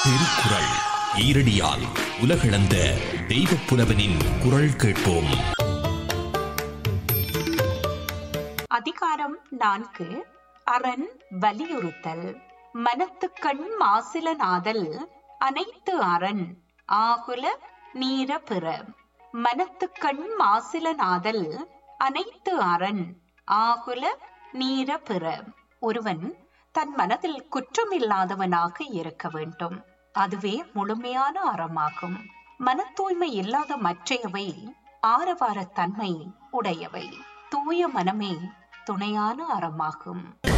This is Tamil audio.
திருக்குறள் ஈரடியால் உலகளந்த தெய்வப் புலவனின் குரல் கேட்போம் அதிகாரம் நான்கு அரண் வலியுறுத்தல் மனத்துக்கண் மாசில நாதல் அனைத்து அரண் ஆகுல நீர பிற மனத்துக்கண் மாசில நாதல் அனைத்து அரண் ஆகுல நீர பிற ஒருவன் தன் மனதில் குற்றமில்லாதவனாக இருக்க வேண்டும் அதுவே முழுமையான அறமாகும் மன தூய்மை இல்லாத மற்றையவை ஆரவாரத்தன்மை உடையவை தூய மனமே துணையான அறமாகும்